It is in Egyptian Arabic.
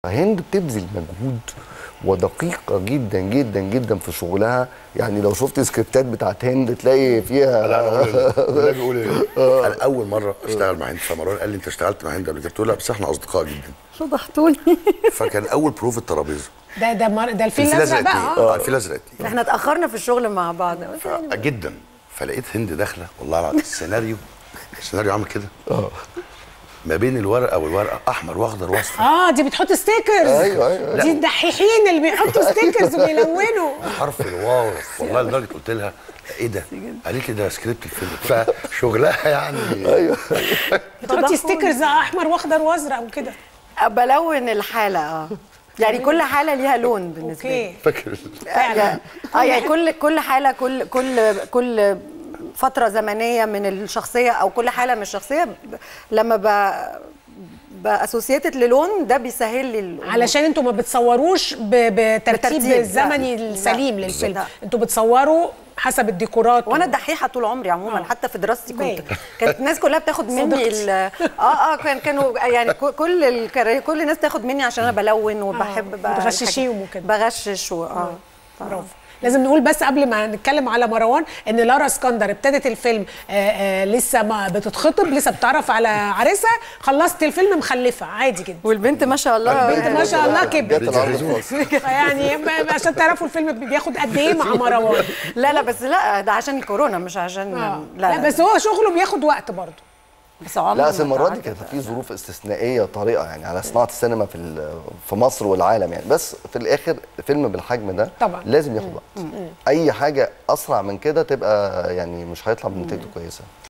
هند بتبذل مجهود ودقيقة جدا جدا جدا في شغلها يعني لو شفت سكريبتات بتاعت هند تلاقي فيها لا انا اقول النبي بيقول ايه انا اول مره اشتغل مع هند فمروان قال لي انت اشتغلت مع هند قبل كده قلت له لا بس احنا اصدقاء جدا فضحتوني فكان اول بروف الترابيزه ده ده مر... ده الفيل الازرق اتنين بقى اه الفيل الازرق اتنين احنا اتاخرنا في الشغل مع بعض ف- جدا فلقيت هند داخله والله العظيم السيناريو السيناريو عامل كده ما بين الورقه والورقه احمر واخضر واصفر اه دي بتحط ستيكرز أيوة، أيوة. دي الدحيحين اللي بيحطوا ستيكرز وبيلونوا حرف الواو والله لدرجه قلت لها ايه ده؟ قالت لي ده سكريبت الفيلم فشغلها يعني ايوه بتحطي ستيكرز احمر واخضر وازرق وكده بلون الحاله اه يعني كل حاله ليها لون بالنسبه لي اوكي فاكر فعلا. اه يعني كل كل حاله كل كل كل فتره زمنيه من الشخصيه او كل حاله من الشخصيه ب- لما ب باسوسييتد للون ده بيسهل لي الأمور. علشان انتوا ما بتصوروش ب... بترتيب بترتيب، لا. الزمني لا. السليم للفيلم لا. انتوا بتصوروا حسب الديكورات وانا دحيحه طول عمري عموما آه. حتى في دراستي كنت باين. كانت الناس كلها بتاخد مني صدقتي. ال- اه اه كان كانوا يعني ك- كل الكرا- كل الناس تاخد مني عشان انا بلون وبحب بقى بتغششيهم الحاجات- وكده. بغشش و- اه برافو لازم نقول بس قبل ما نتكلم على مروان ان لارا اسكندر ابتدت الفيلم آه آه لسه ما بتتخطب لسه بتعرف على عريسها خلصت الفيلم مخلفه عادي جدا والبنت ما شاء الله البنت ما شاء الله كبرت جت العرض الخاص يعني ب- عشان تعرفوا الفيلم بياخد قد ايه مع مروان لا لا بس لا ده عشان الكورونا مش عشان آه. لا, لا بس هو شغله بياخد وقت برضه بس عمره لا ما اصل المره دي تعدى. كانت في ظروف استثنائيه طريقه يعني على صناعه السينما في ال- في مصر والعالم يعني بس في الاخر فيلم بالحجم ده طبعاً. لازم ياخد وقت اي حاجه اسرع من كده تبقى يعني مش هيطلع بنتيجته كويسه